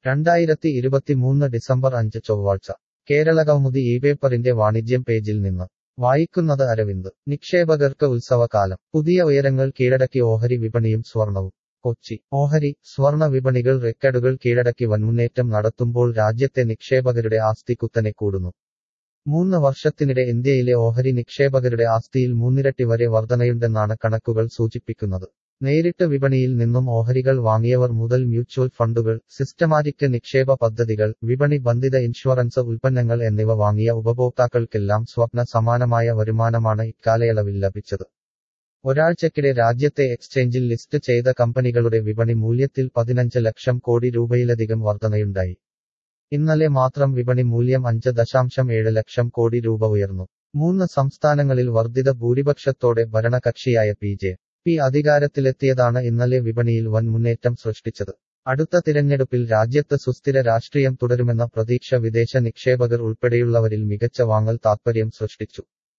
രണ്ടായിരത്തി ഇരുപത്തിമൂന്ന് ഡിസംബർ അഞ്ച് ചൊവ്വാഴ്ച കേരള കൗമുദി ഈ പേപ്പറിന്റെ വാണിജ്യം പേജിൽ നിന്ന് വായിക്കുന്നത് അരവിന്ദ് നിക്ഷേപകർക്ക് ഉത്സവകാലം പുതിയ ഉയരങ്ങൾ കീഴടക്കി ഓഹരി വിപണിയും സ്വർണവും കൊച്ചി ഓഹരി സ്വർണ വിപണികൾ റെക്കോർഡുകൾ കീഴടക്കി വൻമുന്നേറ്റം നടത്തുമ്പോൾ രാജ്യത്തെ നിക്ഷേപകരുടെ ആസ്തി കുത്തനെ കൂടുന്നു മൂന്ന് വർഷത്തിനിടെ ഇന്ത്യയിലെ ഓഹരി നിക്ഷേപകരുടെ ആസ്തിയിൽ മൂന്നിരട്ടി വരെ വർധനയുണ്ടെന്നാണ് കണക്കുകൾ സൂചിപ്പിക്കുന്നത് നേരിട്ട് വിപണിയിൽ നിന്നും ഓഹരികൾ വാങ്ങിയവർ മുതൽ മ്യൂച്വൽ ഫണ്ടുകൾ സിസ്റ്റമാറ്റിക് നിക്ഷേപ പദ്ധതികൾ വിപണി ബന്ധിത ഇൻഷുറൻസ് ഉൽപ്പന്നങ്ങൾ എന്നിവ വാങ്ങിയ ഉപഭോക്താക്കൾക്കെല്ലാം സ്വപ്ന സമാനമായ വരുമാനമാണ് ഇക്കാലയളവിൽ ലഭിച്ചത് ഒരാഴ്ചക്കിടെ രാജ്യത്തെ എക്സ്ചേഞ്ചിൽ ലിസ്റ്റ് ചെയ്ത കമ്പനികളുടെ വിപണി മൂല്യത്തിൽ പതിനഞ്ച് ലക്ഷം കോടി രൂപയിലധികം വർധനയുണ്ടായി ഇന്നലെ മാത്രം വിപണി മൂല്യം അഞ്ച് ദശാംശം ഏഴ് ലക്ഷം കോടി രൂപ ഉയർന്നു മൂന്ന് സംസ്ഥാനങ്ങളിൽ വർദ്ധിത ഭൂരിപക്ഷത്തോടെ ഭരണകക്ഷിയായ പി ജെ പി അധികാരത്തിലെത്തിയതാണ് ഇന്നലെ വിപണിയിൽ വൻ മുന്നേറ്റം സൃഷ്ടിച്ചത് അടുത്ത തിരഞ്ഞെടുപ്പിൽ രാജ്യത്ത് സുസ്ഥിര രാഷ്ട്രീയം തുടരുമെന്ന പ്രതീക്ഷ വിദേശ നിക്ഷേപകർ ഉൾപ്പെടെയുള്ളവരിൽ മികച്ച വാങ്ങൽ താത്പര്യം സൃഷ്ടിച്ചു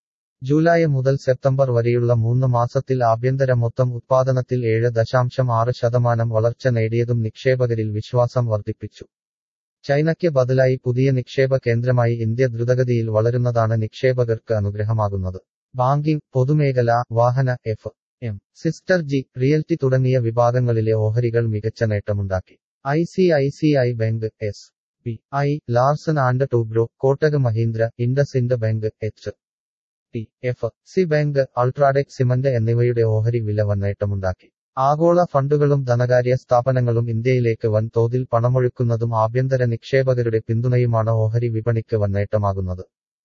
ജൂലൈ മുതൽ സെപ്റ്റംബർ വരെയുള്ള മൂന്ന് മാസത്തിൽ ആഭ്യന്തര മൊത്തം ഉത്പാദനത്തിൽ ഏഴ് ദശാംശം ആറ് ശതമാനം വളർച്ച നേടിയതും നിക്ഷേപകരിൽ വിശ്വാസം വർദ്ധിപ്പിച്ചു ചൈനയ്ക്ക് ബദലായി പുതിയ നിക്ഷേപ കേന്ദ്രമായി ഇന്ത്യ ദ്രുതഗതിയിൽ വളരുന്നതാണ് നിക്ഷേപകർക്ക് അനുഗ്രഹമാകുന്നത് ബാങ്കിംഗ് പൊതുമേഖല വാഹന എഫ് എം സിസ്റ്റർ ജി റിയൽറ്റി തുടങ്ങിയ വിഭാഗങ്ങളിലെ ഓഹരികൾ മികച്ച നേട്ടമുണ്ടാക്കി I C I C I bank S B I Larsen and Toubro Kotak Mahindra IndusInd bank H D F C bank UltraTech cement എന്നിവയുടെ ഓഹരി വില വൻ നേട്ടമുണ്ടാക്കി ആഗോള ഫണ്ടുകളും ധനകാര്യ സ്ഥാപനങ്ങളും ഇന്ത്യയിലേക്ക് വൻ തോതിൽ പണമൊഴുക്കുന്നതും ആഭ്യന്തര നിക്ഷേപകരുടെ പിന്തുണയുമാണ് ഓഹരി വിപണിക്ക് വൻ നേട്ടമാകുന്നത്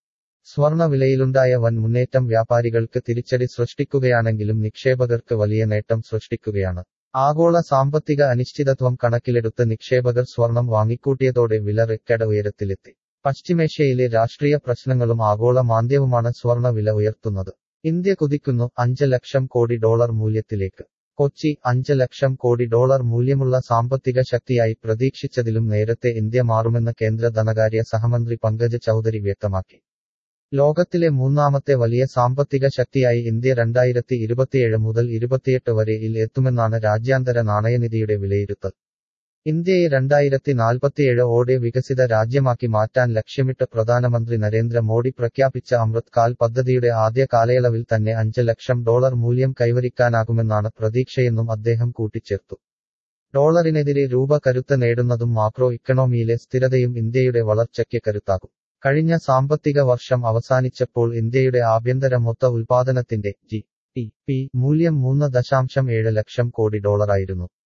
സ്വർണ വിലയിലുണ്ടായ വൻ മുന്നേറ്റം വ്യാപാരികൾക്ക് തിരിച്ചടി സൃഷ്ടിക്കുകയാണെങ്കിലും നിക്ഷേപകർക്ക് വലിയ നേട്ടം സൃഷ്ടിക്കുകയാണ് ആഗോള സാമ്പത്തിക അനിശ്ചിതത്വം കണക്കിലെടുത്ത് നിക്ഷേപകർ സ്വർണം വാങ്ങിക്കൂട്ടിയതോടെ വില റെക്കോർഡ് ഉയരത്തിലെത്തി പശ്ചിമേഷ്യയിലെ രാഷ്ട്രീയ പ്രശ്നങ്ങളും ആഗോള മാന്ദ്യവുമാണ് സ്വർണ വില ഉയർത്തുന്നത് ഇന്ത്യ കുതിക്കുന്നു അഞ്ച് ലക്ഷം കോടി ഡോളർ മൂല്യത്തിലേക്ക് കൊച്ചി അഞ്ച് ലക്ഷം കോടി ഡോളർ മൂല്യമുള്ള സാമ്പത്തിക ശക്തിയായി പ്രതീക്ഷിച്ചതിലും നേരത്തെ ഇന്ത്യ മാറുമെന്ന് കേന്ദ്ര ധനകാര്യ സഹമന്ത്രി പങ്കജ് ചൌധരി വ്യക്തമാക്കി ലോകത്തിലെ മൂന്നാമത്തെ വലിയ സാമ്പത്തിക ശക്തിയായി ഇന്ത്യ രണ്ടായിരത്തി ഇരുപത്തിയേഴ് മുതൽ ഇരുപത്തിയെട്ട് വരെയിൽ എത്തുമെന്നാണ് രാജ്യാന്തര നാണയനിധിയുടെ വിലയിരുത്തൽ ഇന്ത്യയെ രണ്ടായിരത്തി നാൽപ്പത്തിയേഴ് ഓടെ വികസിത രാജ്യമാക്കി മാറ്റാൻ ലക്ഷ്യമിട്ട് പ്രധാനമന്ത്രി നരേന്ദ്ര മോഡി പ്രഖ്യാപിച്ച അമൃത് കാൽ പദ്ധതിയുടെ ആദ്യ കാലയളവിൽ തന്നെ അഞ്ച് ലക്ഷം ഡോളർ മൂല്യം കൈവരിക്കാനാകുമെന്നാണ് പ്രതീക്ഷയെന്നും അദ്ദേഹം കൂട്ടിച്ചേർത്തു ഡോളറിനെതിരെ രൂപ കരുത്ത് നേടുന്നതും മാക്രോ ഇക്കണോമിയിലെ സ്ഥിരതയും ഇന്ത്യയുടെ വളർച്ചയ്ക്ക് കരുത്താകും കഴിഞ്ഞ സാമ്പത്തിക വർഷം അവസാനിച്ചപ്പോൾ ഇന്ത്യയുടെ ആഭ്യന്തര മൊത്ത ഉൽപാദനത്തിന്റെ ജി ടി പി മൂല്യം മൂന്ന് ദശാംശം ഏഴ് ലക്ഷം കോടി ഡോളറായിരുന്നു